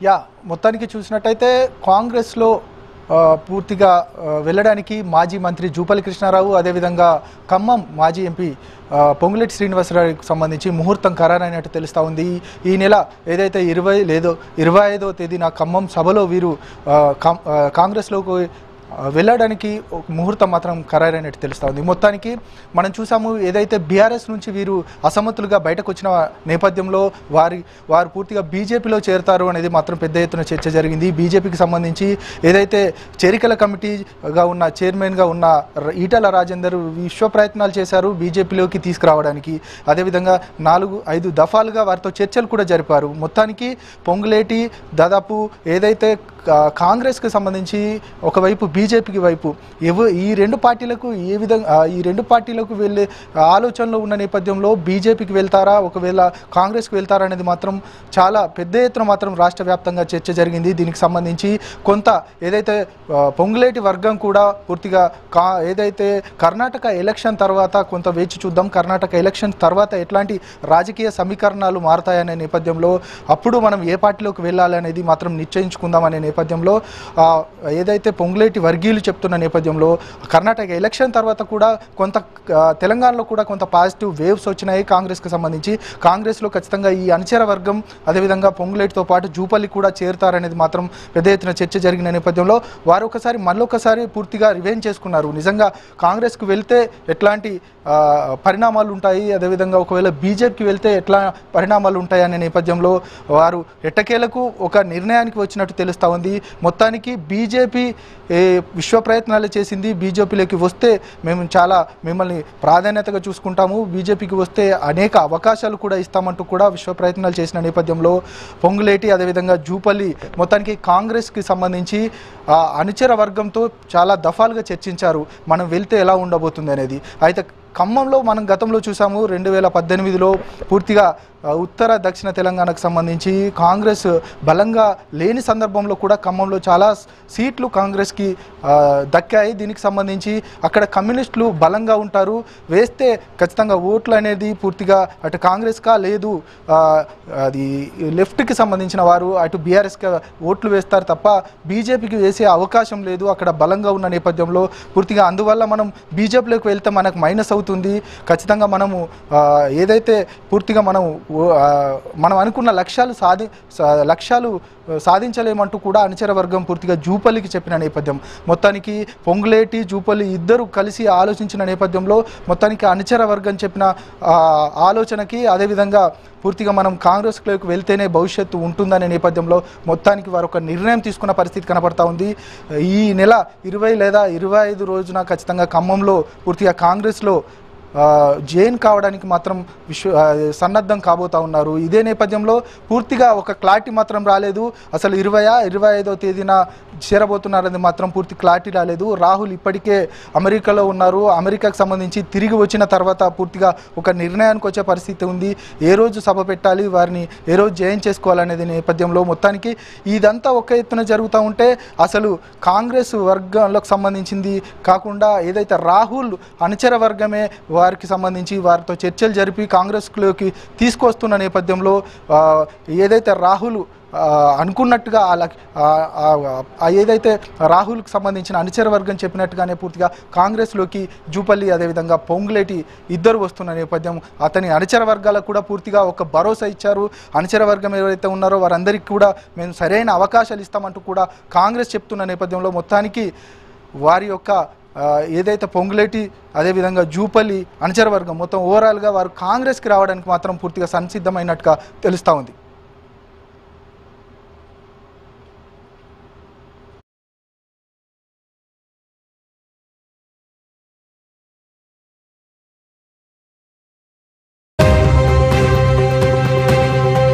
yeah మొత్తానికి చూసినట్టయితే కాంగ్రెస్లో ఆ, పూర్తిగా ఆ, వెళ్ళడానికి మాజీ మంత్రి జూపల్లి కృష్ణారావు అదేవిధంగా ఖమ్మం మాజీ ఎంపీ ఆ, పొంగులేటి శ్రీనివాసరావుకి సంబంధించి ముహూర్తం ఖరారైనట్టు తెలుస్తూ ఉంది ఈ నెల ఏదైతే ఇరవై లేదో ఇరవై ఐదో తేదీన ఖమ్మం సభలో వీరు ఆ, కాం- ఆ, కాంగ్రెస్లోకి ఆ, వెళ్ళడానికి ఒక ముహూర్తం మాత్రం ఖరారైనట్టు తెలుస్తూ ఉంది మొత్తానికి మనం చూసాము ఏదైతే బీఆర్ఎస్ నుంచి వీరు అసమతులుగా బయటకు వచ్చిన నేపథ్యంలో వారి వారు పూర్తిగా బీజేపీలో చేరతారు అనేది మాత్రం పెద్ద ఎత్తున చర్చ జరిగింది బీజేపీకి సంబంధించి ఏదైతే చేరికల కమిటీగా ఉన్న చైర్మన్గా ఉన్న ర- ఈటల రాజేందర్ విశ్వ ప్రయత్నాలు చేశారు బీజేపీలోకి తీసుకురావడానికి అదేవిధంగా నాలుగు ఐదు దఫాలుగా వారితో చర్చలు కూడా జరిపారు మొత్తానికి పొంగులేటి దాదాపు ఏదైతే కా- కాంగ్రెస్కి సంబంధించి ఒకవైపు బీజేపీకి వైపు ఎవ ఈ రెండు పార్టీలకు ఏ విధంగా ఆ, ఈ రెండు పార్టీలకు వెళ్ళే ఆలోచనలో ఉన్న నేపథ్యంలో బీజేపీకి వెళ్తారా ఒకవేళ కాంగ్రెస్కి వెళ్తారా అనేది మాత్రం చాలా పెద్ద ఎత్తున మాత్రం రాష్ట్ర వ్యాప్తంగా చర్చ జరిగింది దీనికి సంబంధించి కొంత ఏదైతే ఆ, పొంగులేటి వర్గం కూడా పూర్తిగా కా ఏదైతే కర్ణాటక ఎలక్షన్ తర్వాత కొంత వేచి చూద్దాం కర్ణాటక ఎలక్షన్ తర్వాత ఎట్లాంటి రాజకీయ సమీకరణాలు మారతాయనే నేపథ్యంలో అప్పుడు మనం ఏ పార్టీలోకి వెళ్ళాలి అనేది మాత్రం నిశ్చయించుకుందాం అనే నేపథ్యంలో ఆ, ఏదైతే పొంగులేటి వర్గీయులు చెప్తున్న నేపథ్యంలో కర్ణాటక ఎలక్షన్ తర్వాత కూడా కొంత ఆ, తెలంగాణలో కూడా కొంత పాజిటివ్ వేవ్స్ వచ్చినాయి కాంగ్రెస్కి సంబంధించి కాంగ్రెస్లో ఖచ్చితంగా ఈ అనుచర వర్గం అదేవిధంగా పొంగులేటితో పాటు జూపల్లి కూడా చేరుతారనేది మాత్రం పెద్ద ఎత్తున చర్చ జరిగిన నేపథ్యంలో వారు ఒకసారి మళ్ళొకసారి పూర్తిగా రివెంజ్ చేసుకున్నారు నిజంగా కాంగ్రెస్కి వెళ్తే ఎట్లాంటి ఆ, పరిణామాలు ఉంటాయి అదేవిధంగా ఒకవేళ బీజేపీకి వెళ్తే ఎట్లా పరిణామాలు ఉంటాయి అనే నేపథ్యంలో వారు ఎట్టకేలకు ఒక నిర్ణయానికి వచ్చినట్టు తెలుస్తూ ఉంది మొత్తానికి బీజేపీ ఏ, విశ్వ ప్రయత్నాలు చేసింది బీజేపీలోకి వస్తే మేము చాలా మిమ్మల్ని ప్రాధాన్యతగా చూసుకుంటాము బీజేపీకి వస్తే అనేక అవకాశాలు కూడా ఇస్తామంటూ కూడా విశ్వ ప్రయత్నాలు చేసిన నేపథ్యంలో పొంగులేటి అదేవిధంగా జూపల్లి మొత్తానికి కాంగ్రెస్కి సంబంధించి ఆ, అనుచర వర్గంతో చాలా దఫాలుగా చర్చించారు మనం వెళ్తే ఎలా ఉండబోతుంది అనేది అయితే ఖమ్మంలో మనం గతంలో చూసాము రెండు వేల పద్దెనిమిదిలో పూర్తిగా ఆ, ఉత్తర దక్షిణ తెలంగాణకు సంబంధించి కాంగ్రెస్ బలంగా లేని సందర్భంలో కూడా ఖమ్మంలో చాలా సీట్లు కాంగ్రెస్కి ఆ, దక్కాయి దీనికి సంబంధించి అక్కడ కమ్యూనిస్టులు బలంగా ఉంటారు వేస్తే ఖచ్చితంగా ఓట్లు అనేది పూర్తిగా అటు కాంగ్రెస్కా లేదు ఆ, అది లెఫ్ట్కి సంబంధించిన వారు అటు బీఆర్ఎస్కి ఓట్లు వేస్తారు తప్ప బీజేపీకి వేసే అవకాశం లేదు అక్కడ బలంగా ఉన్న నేపథ్యంలో పూర్తిగా అందువల్ల మనం బీజేపీలోకి వెళ్తే మనకు మైనస్ అవుతుంది ఖచ్చితంగా మనము ఆ, ఏదైతే పూర్తిగా మనం ఓ- ఆ, మనం అనుకున్న లక్ష్యాలు సాధి సా- లక్ష్యాలు ఆ, సాధించలేమంటూ కూడా అనుచర వర్గం పూర్తిగా జూపల్లికి చెప్పిన నేపథ్యం మొత్తానికి పొంగులేటి జూపల్లి ఇద్దరు కలిసి ఆలోచించిన నేపథ్యంలో మొత్తానికి అనుచర వర్గం చెప్పిన ఆ, ఆలోచనకి అదేవిధంగా పూర్తిగా మనం కాంగ్రెస్లోకి వెళ్తేనే భవిష్యత్తు ఉంటుందనే నేపథ్యంలో మొత్తానికి వారు ఒక నిర్ణయం తీసుకున్న పరిస్థితి కనపడతా ఉంది ఈ నెల ఇరవై లేదా ఇరవై ఐదు రోజున ఖచ్చితంగా ఖమ్మంలో పూర్తిగా కాంగ్రెస్లో ఆ, జైన్ కావడానికి మాత్రం విశ్వ ఆ, సన్నద్ధం కాబోతా ఉన్నారు ఇదే నేపథ్యంలో పూర్తిగా ఒక క్లారిటీ మాత్రం రాలేదు అసలు ఇరవయా ఇరవై ఐదో తేదీన చేరబోతున్నారని మాత్రం పూర్తి క్లారిటీ రాలేదు రాహుల్ ఇప్పటికే అమెరికాలో ఉన్నారు అమెరికాకు సంబంధించి తిరిగి వచ్చిన తర్వాత పూర్తిగా ఒక నిర్ణయానికి వచ్చే పరిస్థితి ఉంది ఏ రోజు సభ పెట్టాలి వారిని ఏ రోజు జైన్ చేసుకోవాలనేది నేపథ్యంలో మొత్తానికి ఇదంతా ఒక ఎత్తున జరుగుతూ ఉంటే అసలు కాంగ్రెస్ వర్గంలోకి సంబంధించింది కాకుండా ఏదైతే రాహుల్ అనుచర వర్గమే వారికి సంబంధించి వారితో చర్చలు జరిపి కాంగ్రెస్లోకి తీసుకొస్తున్న నేపథ్యంలో ఆ, ఏదైతే రాహుల్ ఆ, అనుకున్నట్టుగా ఆ లక్- ఆ- ఆ- ఆ ఏదైతే రాహుల్కి సంబంధించిన అనుచర వర్గం చెప్పినట్టుగానే పూర్తిగా కాంగ్రెస్లోకి జూపల్లి అదేవిధంగా పొంగులేటి ఇద్దరు వస్తున్న నేపథ్యం అతని అనుచర వర్గాలకు కూడా పూర్తిగా ఒక భరోసా ఇచ్చారు అనుచర వర్గం ఎవరైతే ఉన్నారో వారందరికీ కూడా మేము సరైన అవకాశాలు ఇస్తామంటూ కూడా కాంగ్రెస్ చెప్తున్న నేపథ్యంలో మొత్తానికి వారి యొక్క ఆ, ఏదైతే పొంగులేటి అదేవిధంగా జూపల్లి అనుచర వర్గం మొత్తం ఓవరాల్గా వారు కాంగ్రెస్కి రావడానికి మాత్రం పూర్తిగా సంసిద్ధమైనట్టుగా తెలుస్తూ ఉంది